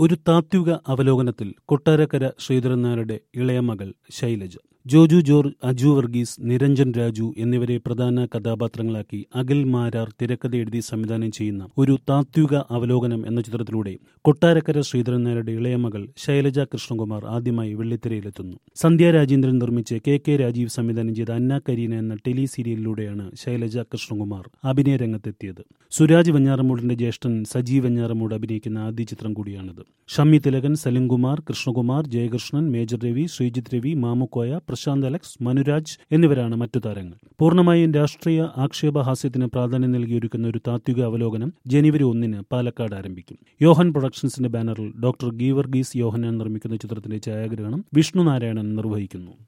ഒരു താത്വിക അവലോകനത്തിൽ കൊട്ടാരക്കര ശ്രീധരൻ നായരുടെ ഇളയ മകൾ ശൈലജ ജോജു ജോർജ് അജു വർഗീസ് നിരഞ്ജൻ രാജു എന്നിവരെ പ്രധാന കഥാപാത്രങ്ങളാക്കി അഖിൽ മാരാർ തിരക്കഥ എഴുതി സംവിധാനം ചെയ്യുന്ന ഒരു താത്വിക അവലോകനം എന്ന ചിത്രത്തിലൂടെ കൊട്ടാരക്കര ശ്രീധരൻ നായരുടെ ഇളയ മകൾ ശൈലജ കൃഷ്ണകുമാർ ആദ്യമായി വെള്ളിത്തിരയിലെത്തുന്നു സന്ധ്യ രാജേന്ദ്രൻ നിർമ്മിച്ച് കെ കെ രാജീവ് സംവിധാനം ചെയ്ത അന്ന കരീന എന്ന ടെലി സീരിയലിലൂടെയാണ് ശൈലജ കൃഷ്ണകുമാർ അഭിനയ രംഗത്തെത്തിയത് സുരാജ് വെഞ്ഞാറമൂടിന്റെ ജ്യേഷ്ഠൻ സജീവ് വെഞ്ഞാറമൂട് അഭിനയിക്കുന്ന ആദ്യ ചിത്രം കൂടിയാണിത് ഷമ്മി തിലകൻ സലിംകുമാർ കൃഷ്ണകുമാർ ജയകൃഷ്ണൻ മേജർ രവി ശ്രീജിത്ത് രവി മാമുക്കോയ പ്രശാന്ത് അലക്സ് മനുരാജ് എന്നിവരാണ് മറ്റു താരങ്ങൾ പൂർണ്ണമായും രാഷ്ട്രീയ ആക്ഷേപഹാസ്യത്തിന് പ്രാധാന്യം നൽകിയൊരുക്കുന്ന ഒരു താത്വിക അവലോകനം ജനുവരി ഒന്നിന് പാലക്കാട് ആരംഭിക്കും യോഹൻ പ്രൊഡക്ഷൻസിന്റെ ബാനറിൽ ഡോക്ടർ ഗീവർഗീസ് യോഹനാൻ നിർമ്മിക്കുന്ന ചിത്രത്തിന്റെ ഛായാഗ്രഹണം വിഷ്ണു നാരായണൻ നിർവഹിക്കുന്നു